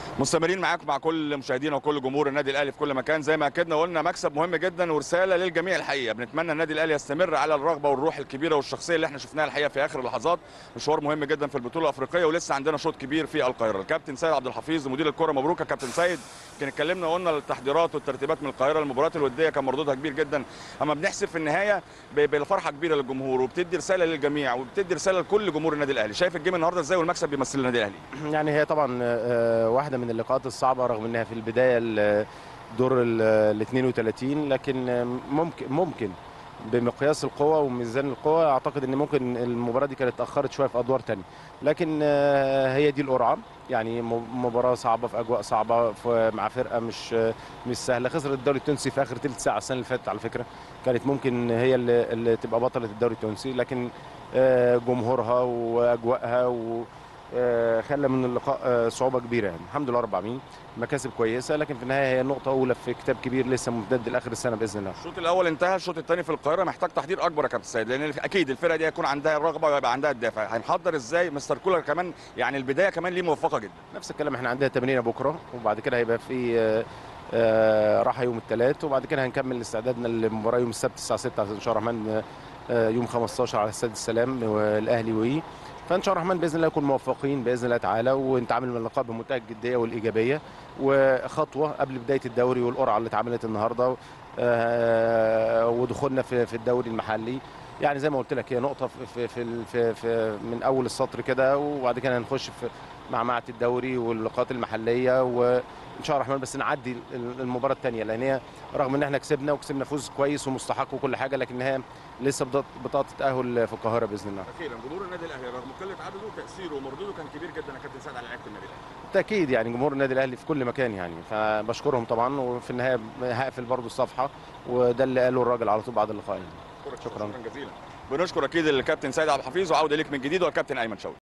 مستمرين معاكم مع كل مشاهدينا وكل جمهور النادي الاهلي في كل مكان زي ما اكدنا وقلنا مكسب مهم جدا ورساله للجميع الحقيقه بنتمنى النادي الاهلي يستمر على الرغبه والروح الكبيره والشخصيه اللي احنا شفناها الحقيقه في اخر اللحظات مشوار مهم جدا في البطوله الافريقيه ولسه عندنا شوط كبير في القاهره الكابتن سيد عبد الحفيظ مدير الكره مبروك يا كابتن سيد كان اتكلمنا وقلنا التحضيرات والترتيبات من القاهره المباريات الوديه كان مردودها كبير جدا اما بنحسب في النهايه ب- بالفرحه كبيره للجمهور وبتدي رساله للجميع وبتدي رساله لكل جمهور النادي الاهلي شايف الجيم النهارده ازاي والمكسب بيمثل النادي الاهلي يعني هي طبعا آه، واحده من اللقاءات الصعبه رغم انها في البدايه ال- دور ال 32 لكن آه، ممكن ممكن بمقياس القوه وميزان القوه اعتقد ان ممكن المباراه دي كانت اتاخرت شويه في ادوار تانية لكن آه، هي دي القرعه يعني م- مباراه صعبه في اجواء صعبه في مع فرقه مش آه، مش سهله خسرت الدوري التونسي في اخر ثلث ساعه السنه اللي فاتت على فكره كانت ممكن هي اللي, اللي تبقى بطله الدوري التونسي لكن آه، جمهورها واجواءها و آه، خلى من اللقاء آه، صعوبه كبيره يعني الحمد لله رب العالمين مكاسب كويسه لكن في النهايه هي نقطه اولى في كتاب كبير لسه ممتد لاخر السنه باذن الله الشوط الاول انتهى الشوط الثاني في القاهره محتاج تحضير اكبر يا كابتن سيد لان اكيد الفرقه دي هيكون عندها الرغبه ويبقى عندها الدافع هنحضر ازاي مستر كولر كمان يعني البدايه كمان ليه موفقه جدا نفس الكلام احنا عندنا تمرين بكره وبعد كده هيبقى في آه، آه، راحه يوم الثلاث وبعد كده هنكمل استعدادنا للمباراه يوم السبت الساعه 6 ان شاء الله الرحمن آه، يوم 15 على استاد السلام والاهلي وي فان شاء الله الرحمن باذن الله نكون موفقين باذن الله تعالى ونتعامل مع اللقاء بمنتهى الجديه والايجابيه وخطوه قبل بدايه الدوري والقرعه اللي اتعملت النهارده آه، ودخولنا في في الدوري المحلي يعني زي ما قلت لك هي نقطه في في في, في, في من اول السطر كده وبعد كده هنخش في معمعه الدوري واللقاءات المحليه وان شاء الله الرحمن بس نعدي المباراه الثانيه لان هي رغم ان احنا كسبنا وكسبنا فوز كويس ومستحق وكل حاجه لكن هي لسه بطاقه بطاقة تاهل في القاهره باذن الله اخيرا جمهور النادي الاهلي رغم قله عدده تاثيره ومردوده كان كبير جدا يا كابتن سيد على لعيبه النادي الاهلي بالتاكيد يعني جمهور النادي الاهلي في كل مكان يعني فبشكرهم طبعا وفي النهايه هقفل برضو الصفحه وده اللي قاله الراجل على طول بعد اللقاء يعني. شكرا شكراً. شكرا جزيلا بنشكر اكيد الكابتن سيد عبد الحفيظ وعوده ليك من جديد والكابتن ايمن شوقي